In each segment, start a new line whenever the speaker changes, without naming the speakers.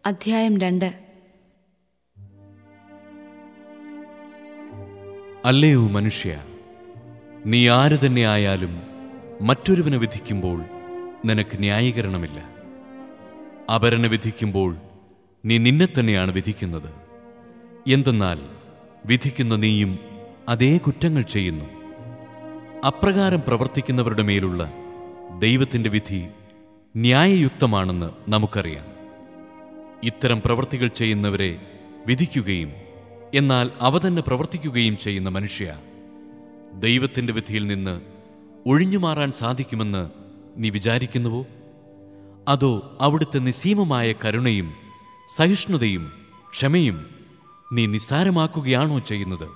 അധ്യായം രണ്ട്
അല്ലയോ മനുഷ്യ നീ ആര് തന്നെ ആയാലും മറ്റൊരുവനെ വിധിക്കുമ്പോൾ നിനക്ക് ന്യായീകരണമില്ല അപരനെ വിധിക്കുമ്പോൾ നീ നിന്നെ തന്നെയാണ് വിധിക്കുന്നത് എന്തെന്നാൽ വിധിക്കുന്ന നീയും അതേ കുറ്റങ്ങൾ ചെയ്യുന്നു അപ്രകാരം പ്രവർത്തിക്കുന്നവരുടെ മേലുള്ള ദൈവത്തിൻ്റെ വിധി ന്യായയുക്തമാണെന്ന് നമുക്കറിയാം ഇത്തരം പ്രവൃത്തികൾ ചെയ്യുന്നവരെ വിധിക്കുകയും എന്നാൽ അവ തന്നെ പ്രവർത്തിക്കുകയും ചെയ്യുന്ന മനുഷ്യ ദൈവത്തിൻ്റെ വിധിയിൽ നിന്ന് ഒഴിഞ്ഞു മാറാൻ സാധിക്കുമെന്ന് നീ വിചാരിക്കുന്നുവോ അതോ അവിടുത്തെ നിസ്സീമമായ കരുണയും സഹിഷ്ണുതയും ക്ഷമയും നീ നിസ്സാരമാക്കുകയാണോ ചെയ്യുന്നത്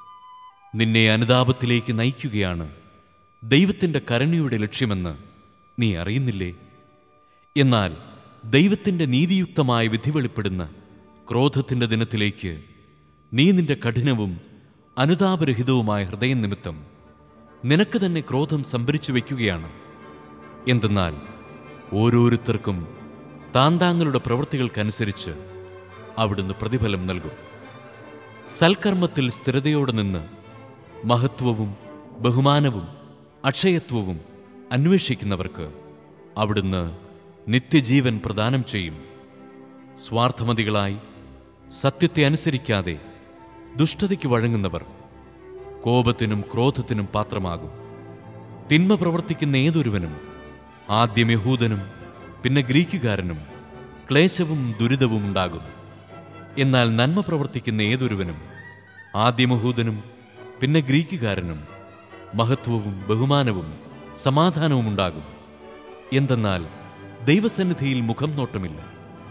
നിന്നെ അനുതാപത്തിലേക്ക് നയിക്കുകയാണ് ദൈവത്തിൻ്റെ കരുണയുടെ ലക്ഷ്യമെന്ന് നീ അറിയുന്നില്ലേ എന്നാൽ ദൈവത്തിൻ്റെ നീതിയുക്തമായ വിധി വെളിപ്പെടുന്ന ക്രോധത്തിൻ്റെ ദിനത്തിലേക്ക് നീ നിന്റെ കഠിനവും അനുതാപരഹിതവുമായ ഹൃദയം നിമിത്തം നിനക്ക് തന്നെ ക്രോധം സംഭരിച്ചു വയ്ക്കുകയാണ് എന്തെന്നാൽ ഓരോരുത്തർക്കും താൻ താങ്കളുടെ പ്രവൃത്തികൾക്കനുസരിച്ച് അവിടുന്ന് പ്രതിഫലം നൽകും സൽക്കർമ്മത്തിൽ സ്ഥിരതയോടെ നിന്ന് മഹത്വവും ബഹുമാനവും അക്ഷയത്വവും അന്വേഷിക്കുന്നവർക്ക് അവിടുന്ന് നിത്യജീവൻ പ്രദാനം ചെയ്യും സ്വാർത്ഥമതികളായി സത്യത്തെ അനുസരിക്കാതെ ദുഷ്ടതയ്ക്ക് വഴങ്ങുന്നവർ കോപത്തിനും ക്രോധത്തിനും പാത്രമാകും തിന്മ പ്രവർത്തിക്കുന്ന ഏതൊരുവനും ആദ്യം യഹൂദനും പിന്നെ ഗ്രീക്കുകാരനും ക്ലേശവും ദുരിതവും ഉണ്ടാകും എന്നാൽ നന്മ പ്രവർത്തിക്കുന്ന ഏതൊരുവനും ആദ്യം യഹൂദനും പിന്നെ ഗ്രീക്കുകാരനും മഹത്വവും ബഹുമാനവും സമാധാനവും ഉണ്ടാകും എന്തെന്നാൽ ദൈവസന്നിധിയിൽ മുഖം നോട്ടമില്ല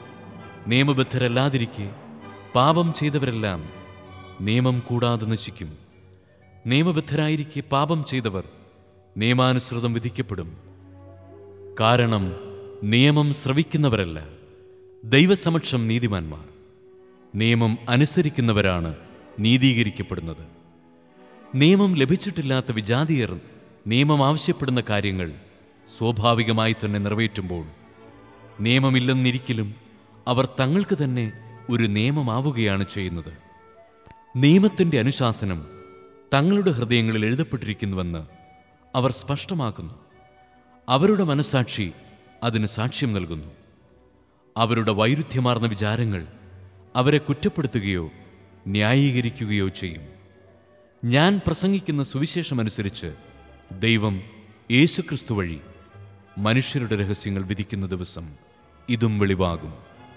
നിയമബദ്ധരല്ലാതിരിക്കെ പാപം ചെയ്തവരെല്ലാം നിയമം കൂടാതെ നശിക്കും നിയമബദ്ധരായിരിക്കെ പാപം ചെയ്തവർ നിയമാനുസൃതം വിധിക്കപ്പെടും കാരണം നിയമം ശ്രവിക്കുന്നവരല്ല ദൈവസമക്ഷം നീതിമാന്മാർ നിയമം അനുസരിക്കുന്നവരാണ് നീതീകരിക്കപ്പെടുന്നത് നിയമം ലഭിച്ചിട്ടില്ലാത്ത വിജാതീയർ നിയമം ആവശ്യപ്പെടുന്ന കാര്യങ്ങൾ സ്വാഭാവികമായി തന്നെ നിറവേറ്റുമ്പോൾ നിയമമില്ലെന്നിരിക്കലും അവർ തങ്ങൾക്ക് തന്നെ ഒരു നിയമമാവുകയാണ് ചെയ്യുന്നത് നിയമത്തിൻ്റെ അനുശാസനം തങ്ങളുടെ ഹൃദയങ്ങളിൽ എഴുതപ്പെട്ടിരിക്കുന്നുവെന്ന് അവർ സ്പഷ്ടമാക്കുന്നു അവരുടെ മനസാക്ഷി അതിന് സാക്ഷ്യം നൽകുന്നു അവരുടെ വൈരുദ്ധ്യമാർന്ന വിചാരങ്ങൾ അവരെ കുറ്റപ്പെടുത്തുകയോ ന്യായീകരിക്കുകയോ ചെയ്യും ഞാൻ പ്രസംഗിക്കുന്ന സുവിശേഷമനുസരിച്ച് ദൈവം യേശുക്രിസ്തു വഴി മനുഷ്യരുടെ രഹസ്യങ്ങൾ വിധിക്കുന്ന ദിവസം ഇതും വെളിവാകും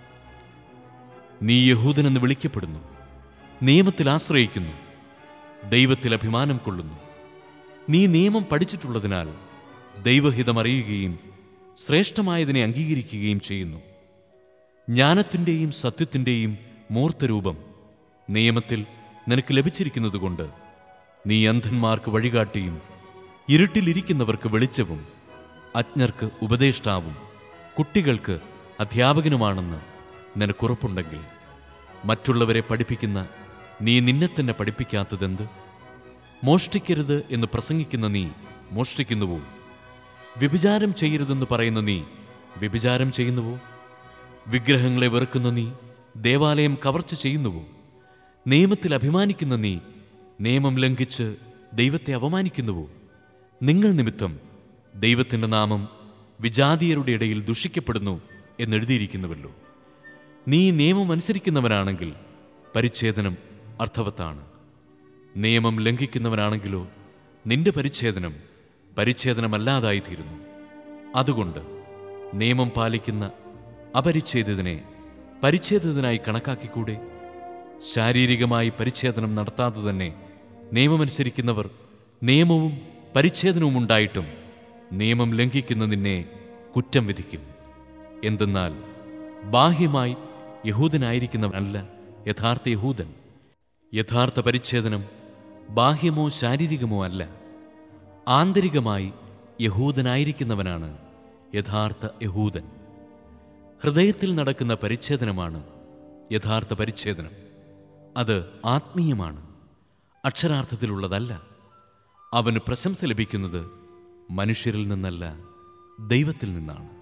നീ യഹൂദനെന്ന് വിളിക്കപ്പെടുന്നു നിയമത്തിൽ ആശ്രയിക്കുന്നു ദൈവത്തിൽ അഭിമാനം കൊള്ളുന്നു നീ നിയമം പഠിച്ചിട്ടുള്ളതിനാൽ ദൈവഹിതം അറിയുകയും ശ്രേഷ്ഠമായതിനെ അംഗീകരിക്കുകയും ചെയ്യുന്നു ജ്ഞാനത്തിൻ്റെയും സത്യത്തിൻ്റെയും മൂർത്തരൂപം നിയമത്തിൽ നിനക്ക് ലഭിച്ചിരിക്കുന്നതുകൊണ്ട് നീ അന്ധന്മാർക്ക് വഴികാട്ടിയും ഇരുട്ടിലിരിക്കുന്നവർക്ക് വെളിച്ചവും അജ്ഞർക്ക് ഉപദേഷ്ടാവും കുട്ടികൾക്ക് അധ്യാപകനുമാണെന്ന് നിനക്കുറപ്പുണ്ടെങ്കിൽ മറ്റുള്ളവരെ പഠിപ്പിക്കുന്ന നീ നിന്നെ തന്നെ പഠിപ്പിക്കാത്തതെന്ത് മോഷ്ടിക്കരുത് എന്ന് പ്രസംഗിക്കുന്ന നീ മോഷ്ടിക്കുന്നുവോ വ്യഭിചാരം ചെയ്യരുതെന്ന് പറയുന്ന നീ വ്യഭിചാരം ചെയ്യുന്നുവോ വിഗ്രഹങ്ങളെ വെറുക്കുന്ന നീ ദേവാലയം കവർച്ച ചെയ്യുന്നുവോ നിയമത്തിൽ അഭിമാനിക്കുന്ന നീ നിയമം ലംഘിച്ച് ദൈവത്തെ അവമാനിക്കുന്നുവോ നിങ്ങൾ നിമിത്തം ദൈവത്തിൻ്റെ നാമം വിജാതീയരുടെ ഇടയിൽ ദുഷിക്കപ്പെടുന്നു എന്നെഴുതിയിരിക്കുന്നുവല്ലോ നീ നിയമം അനുസരിക്കുന്നവനാണെങ്കിൽ പരിച്ഛേദനം അർത്ഥവത്താണ് നിയമം ലംഘിക്കുന്നവനാണെങ്കിലോ നിന്റെ പരിച്ഛേദനം പരിച്ഛേദനമല്ലാതായിത്തീരുന്നു അതുകൊണ്ട് നിയമം പാലിക്കുന്ന അപരിച്ഛേദിതനെ പരിച്ഛേദിതനായി കണക്കാക്കിക്കൂടെ ശാരീരികമായി പരിച്ഛേദനം നടത്താതെ തന്നെ നിയമമനുസരിക്കുന്നവർ നിയമവും പരിച്ഛേദനവും ഉണ്ടായിട്ടും നിയമം ലംഘിക്കുന്ന നിന്നെ കുറ്റം വിധിക്കും എന്തെന്നാൽ ബാഹ്യമായി യഹൂദനായിരിക്കുന്നവനല്ല യഥാർത്ഥ യഹൂദൻ യഥാർത്ഥ പരിച്ഛേദനം ബാഹ്യമോ ശാരീരികമോ അല്ല ആന്തരികമായി യഹൂദനായിരിക്കുന്നവനാണ് യഥാർത്ഥ യഹൂദൻ ഹൃദയത്തിൽ നടക്കുന്ന പരിച്ഛേദനമാണ് യഥാർത്ഥ പരിച്ഛേദനം അത് ആത്മീയമാണ് അക്ഷരാർത്ഥത്തിലുള്ളതല്ല അവന് പ്രശംസ ലഭിക്കുന്നത് മനുഷ്യരിൽ നിന്നല്ല ദൈവത്തിൽ നിന്നാണ്